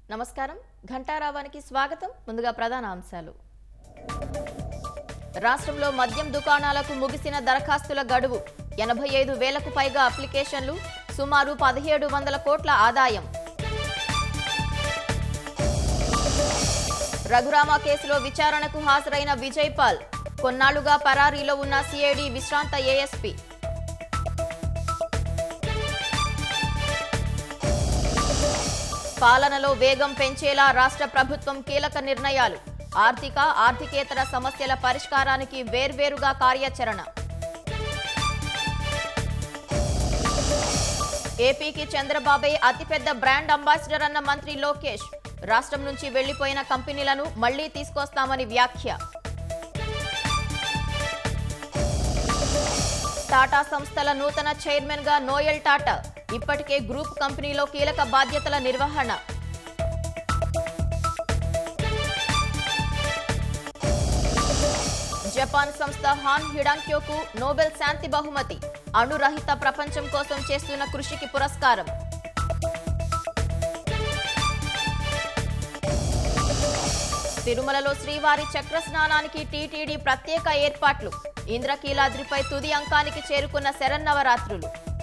నమస్కారం ఘంటారావానికి స్వాగతం ముందుగా ప్రధాన అంశాలు రాష్ట్రంలో మద్యం దుకాణాలకు ముగిసిన దరఖాస్తుల గడువు ఎనభై ఐదు వేలకు పైగా అప్లికేషన్లు సుమారు పదిహేడు వందల కోట్ల ఆదాయం రఘురామ కేసులో విచారణకు హాజరైన విజయ్ పాల్ కొన్నాళ్లుగా పరారీలో ఉన్న సిఐడి విశ్రాంత ఏఎస్పీ పాలనలో వేగం పెంచేలా రాష్ట్ర ప్రభుత్వం కీలక నిర్ణయాలు ఆర్థిక ఆర్థికేతర సమస్యల పరిష్కారానికి వేర్వేరుగా కార్యాచరణ ఏపీకి చంద్రబాబే అతిపెద్ద బ్రాండ్ అంబాసిడర్ అన్న మంత్రి లోకేష్ రాష్ట్రం నుంచి వెళ్లిపోయిన కంపెనీలను మళ్లీ తీసుకొస్తామని వ్యాఖ్య టాటా సంస్థల నూతన చైర్మన్ గా నోయల్ టాటా ఇప్పటికే గ్రూప్ కంపెనీలో కీలక బాధ్యతల నిర్వహణ జపాన్ సంస్థ హాన్ హిడాంక్యోకు నోబెల్ శాంతి బహుమతి అణురహిత ప్రపంచం కోసం చేస్తున్న కృషికి పురస్కారం తిరుమలలో శ్రీవారి చక్ర స్నానానికి టీటీడీ ప్రత్యేక ఏర్పాట్లు ఇంద్రకీలాద్రిపై తుది అంకానికి చేరుకున్న శరన్నవరాత్రులు